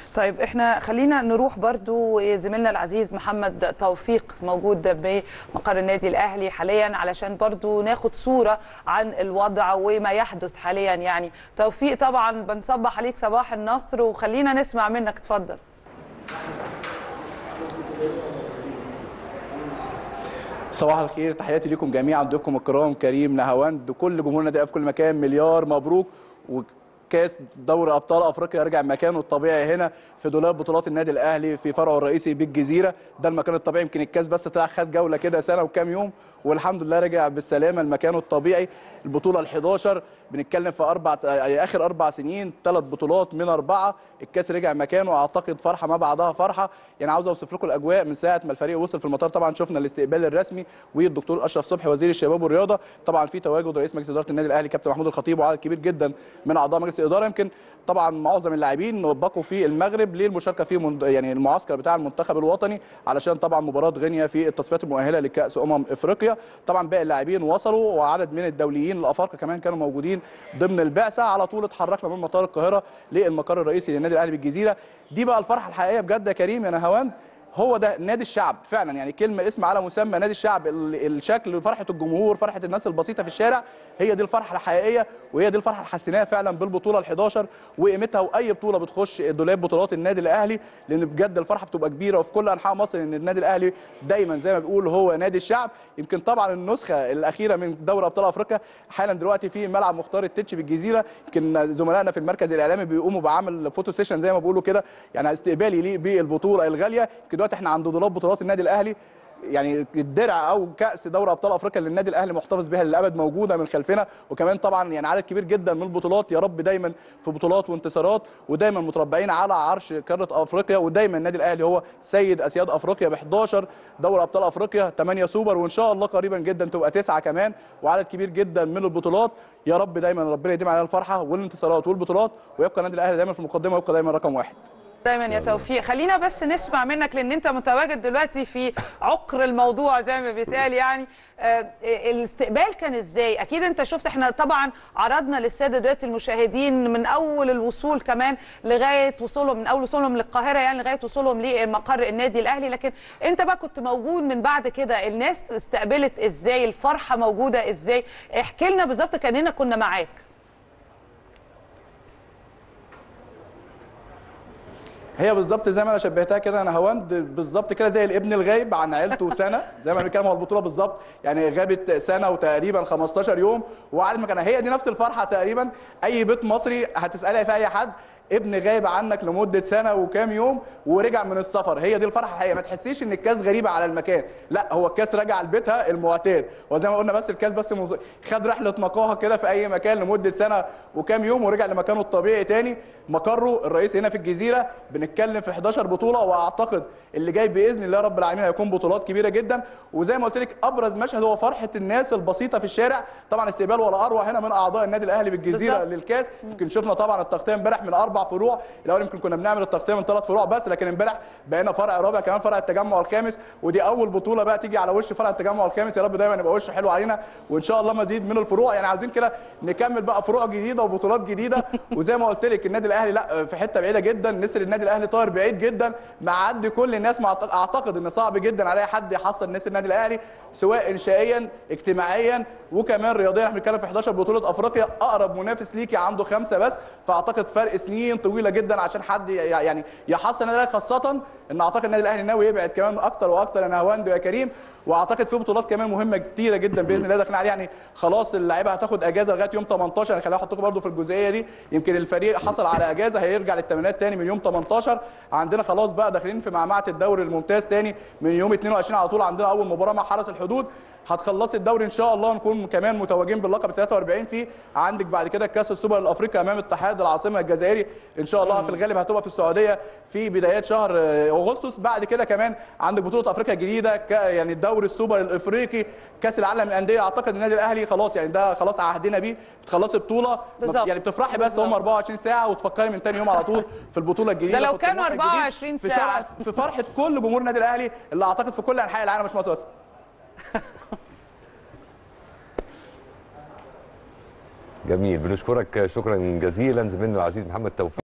طيب احنا خلينا نروح برضو زميلنا العزيز محمد توفيق موجود بمقر النادي الاهلي حاليا علشان برضو ناخد صوره عن الوضع وما يحدث حاليا يعني توفيق طبعا بنصبح عليك صباح النصر وخلينا نسمع منك اتفضل صباح الخير تحياتي لكم جميعا ضيوفكم الكرام كريم نهاوند كل جمهور النادي في كل مكان مليار مبروك وكاس دوري ابطال افريقيا رجع مكانه الطبيعي هنا في دولاب بطولات النادي الاهلي في فرعه الرئيسي بالجزيره ده المكان الطبيعي يمكن الكاس بس طلع خد جوله كده سنه وكام يوم والحمد لله رجع بالسلامه لمكانه الطبيعي البطوله ال11 بنتكلم في اربع اخر اربع سنين ثلاث بطولات من اربعه الكاس رجع مكانه اعتقد فرحه ما بعدها فرحه يعني عاوز اوصف لكم الاجواء من ساعه ما الفريق وصل في المطار طبعا شفنا الاستقبال الرسمي والدكتور اشرف صبحي وزير الشباب والرياضه طبعا في تواجد رئيس مجلس اداره النادي الاهلي كابتن محمود الخطيب وعدد كبير جدا من اعضاء مجلس الاداره يمكن طبعا معظم اللاعبين وبقوا في المغرب للمشاركه في من يعني المعسكر بتاع المنتخب الوطني علشان طبعا مباراه غينيا في التصفيات المؤهله لكاس امم افريقيا طبعا باقي اللاعبين وصلوا وعدد من الدوليين الافارقه كمان كانوا موجودين ضمن البعثه على طول اتحركنا من مطار القاهره للمقر الرئيسي للنادي الاهلي بالجزيره دي بقى الفرحه الحقيقيه بجد يا كريم يا نهاوند هو ده نادي الشعب فعلا يعني كلمه اسم على مسمى نادي الشعب الشكل فرحه الجمهور فرحه الناس البسيطه في الشارع هي دي الفرحه الحقيقيه وهي دي الفرحه الحسيناه فعلا بالبطوله ال11 وقيمتها واي بطوله بتخش دولاب بطولات النادي الاهلي لان بجد الفرحه بتبقى كبيره وفي كل انحاء مصر ان النادي الاهلي دايما زي ما بيقول هو نادي الشعب يمكن طبعا النسخه الاخيره من دوري ابطال افريقيا حالا دلوقتي في ملعب مختار التتش بالجزيره يمكن زملائنا في المركز الاعلامي بيقوموا بعمل فوتو سيشن زي ما بيقولوا كده يعني استقبال يليق بالبطوله الغاليه يمكن دلوقتي احنا عند دولاب بطولات النادي الاهلي يعني الدرع او كاس دوري ابطال افريقيا اللي النادي الاهلي محتفظ بها للابد موجوده من خلفنا وكمان طبعا يعني عدد كبير جدا من البطولات يا رب دايما في بطولات وانتصارات ودايما متربعين على عرش قاره افريقيا ودايما النادي الاهلي هو سيد اسياد افريقيا ب 11 دوري ابطال افريقيا 8 سوبر وان شاء الله قريبا جدا تبقى تسعه كمان وعدد كبير جدا من البطولات يا رب دايما ربنا يديم علينا الفرحه والانتصارات والبطولات ويبقى النادي الاهلي دايما في المقدمه ويبقى دايما رقم واحد دايما يا توفيق خلينا بس نسمع منك لان انت متواجد دلوقتي في عقر الموضوع زي ما بيتقال يعني آه الاستقبال كان ازاي اكيد انت شفت احنا طبعا عرضنا للساده دلوقتي المشاهدين من اول الوصول كمان لغايه وصولهم من اول وصولهم للقاهره يعني لغايه وصولهم لمقر النادي الاهلي لكن انت بقى كنت موجود من بعد كده الناس استقبلت ازاي الفرحه موجوده ازاي احكي لنا بالظبط كاننا كنا معاك هي بالظبط زي ما انا شبهتها كده انا هوند بالظبط كده زي الابن الغايب عن عيلته سنه زي ما بنتكلم هو البطوله بالظبط يعني غابت سنه وتقريبا 15 يوم وقعدت مكانها هي دي نفس الفرحه تقريبا اي بيت مصري هتسالها في اي حد ابن غايب عنك لمده سنه وكام يوم ورجع من السفر هي دي الفرحه الحقيقيه ما تحسيش ان الكاس غريبه على المكان لا هو الكاس رجع لبيتها المعتاد وزي ما قلنا بس الكاس بس مز... خد رحله نقاهه كده في اي مكان لمده سنه وكام يوم ورجع لمكانه الطبيعي تاني مقره الرئيسي هنا في الجزيره بنتكلم في 11 بطوله واعتقد اللي جاي باذن الله رب العالمين هيكون بطولات كبيره جدا وزي ما قلت لك ابرز مشهد هو فرحه الناس البسيطه في الشارع طبعا استقبال ولا اروع هنا من اعضاء النادي الاهلي بالجزيره بالزبط. للكاس يمكن شفنا طبعا التغطيه امبارح من اربع فروع الاول يمكن كنا بنعمل التغطيه من ثلاث فروع بس لكن امبارح بقينا فرع رابع كمان فرع التجمع الخامس ودي اول بطوله بقى تيجي على وش فرع التجمع الخامس يا رب دايما يبقى وش حلو علينا وان شاء الله مزيد من الفروع يعني عايزين كده نكمل بقى فروع جديده وبطولات جديده وزي ما قلت لك النادي الاهلي لا في حته بعيده جدا نسر النادي الاهلي طاير بعيد جدا معدي كل الناس مع اعتقد ان صعب جدا على حد يحصل نسر النادي الاهلي سواء انشائيا اجتماعيا وكمان رياضيا احنا بنتكلم في 11 بطوله افريقيا اقرب منافس ليكي عنده خمسه بس فاعتقد فرق سنين طويله جدا عشان حد يعني يحصل النادي الاهلي خاصه ان اعتقد النادي الاهلي ناوي يبعد كمان اكتر واكتر انا هواندو يا كريم واعتقد في بطولات كمان مهمه كتيره جدا باذن الله داخلين عليها يعني خلاص اللعيبه هتاخد اجازه لغايه يوم 18 يعني خليني احطكم برده في الجزئيه دي يمكن الفريق حصل على اجازه هيرجع للتمرينات تاني من يوم 18 عندنا خلاص بقى داخلين في معمعه الدوري الممتاز تاني من يوم 22 على طول عندنا اول مباراه مع حرس الحدود هتخلصي الدوري ان شاء الله نكون كمان متوجين باللقب 43 فيه عندك بعد كده كاس السوبر الافريقي امام اتحاد العاصمه الجزائري ان شاء الله في الغالب هتبقى في السعوديه في بدايات شهر اغسطس بعد كده كمان عندك بطوله افريقيا الجديده يعني الدوري السوبر الافريقي كاس العالم للانديه اعتقد النادي الاهلي خلاص يعني ده خلاص عهدنا بيه بتخلصي بطوله بالزبط. يعني بتفرحي بس هم 24 ساعه وتفكري من ثاني يوم على طول في البطوله الجديده ده لو كانوا 24 في ساعه في فرحه كل جمهور النادي الاهلي اللي اعتقد في كل انحاء العالم مش مصر بس جميل بنشكرك شكرا جزيلا زميلنا العزيز محمد توفيق